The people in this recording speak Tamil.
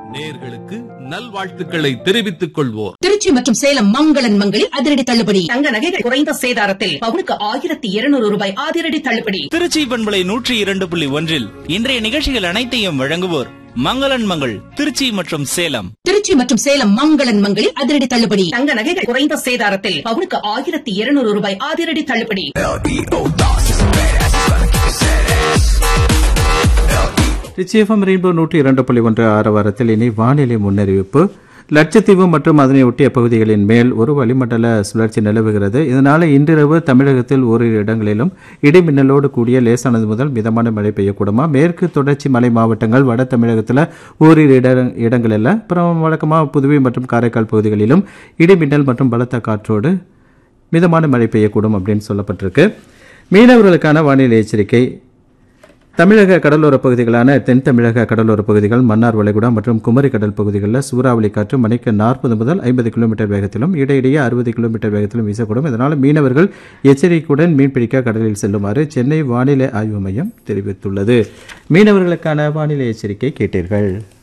நேர்களுக்கு நல்வாழ்த்துக்களை தெரிவித்துக் கொள்வோர் திருச்சி மற்றும் சேலம் மங்களன் மங்களில் அதிரடி தள்ளுபடி தங்க நகைகள் குறைந்த சேதாரத்தில் பவுனுக்கு ஆயிரத்தி இருநூறு ரூபாய் அதிரடி தள்ளுபடி திருச்சி பண்பலை நூற்றி இரண்டு புள்ளி ஒன்றில் இன்றைய நிகழ்ச்சிகள் அனைத்தையும் வழங்குவோர் மங்களன் மங்கள் திருச்சி மற்றும் சேலம் திருச்சி மற்றும் சேலம் மங்களன் மங்களில் அதிரடி தள்ளுபடி தங்க நகைகள் குறைந்த சேதாரத்தில் பவுனுக்கு ஆயிரத்தி இருநூறு ரூபாய் அதிரடி தள்ளுபடி ரிச்சி எஃப்எம் ரெயின்போ நூற்றி இரண்டு புள்ளி ஒன்று ஆறு வாரத்தில் இனி வானிலை முன்னறிவிப்பு லட்சத்தீவு மற்றும் அதனை ஒட்டிய பகுதிகளின் மேல் ஒரு வளிமண்டல சுழற்சி நிலவுகிறது இதனால் இன்றிரவு தமிழகத்தில் ஓரிரு இடங்களிலும் இடி மின்னலோடு கூடிய லேசானது முதல் மிதமான மழை பெய்யக்கூடுமா மேற்கு தொடர்ச்சி மலை மாவட்டங்கள் வட தமிழகத்தில் ஓரிரு இட இடங்களில் அப்புறம் வழக்கமாக புதுவை மற்றும் காரைக்கால் பகுதிகளிலும் இடி மின்னல் மற்றும் பலத்த காற்றோடு மிதமான மழை பெய்யக்கூடும் அப்படின்னு சொல்லப்பட்டிருக்கு மீனவர்களுக்கான வானிலை எச்சரிக்கை தமிழக கடலோரப் பகுதிகளான தென் தமிழக கடலோரப் பகுதிகள் மன்னார் வளைகுடா மற்றும் குமரி கடல் பகுதிகளில் சூறாவளி காற்று மணிக்கு நாற்பது முதல் ஐம்பது கிலோமீட்டர் வேகத்திலும் இடையிடையே அறுபது கிலோமீட்டர் வேகத்திலும் வீசக்கூடும் இதனால் மீனவர்கள் எச்சரிக்கையுடன் மீன்பிடிக்க கடலில் செல்லுமாறு சென்னை வானிலை ஆய்வு மையம் தெரிவித்துள்ளது மீனவர்களுக்கான வானிலை எச்சரிக்கை கேட்டீர்கள்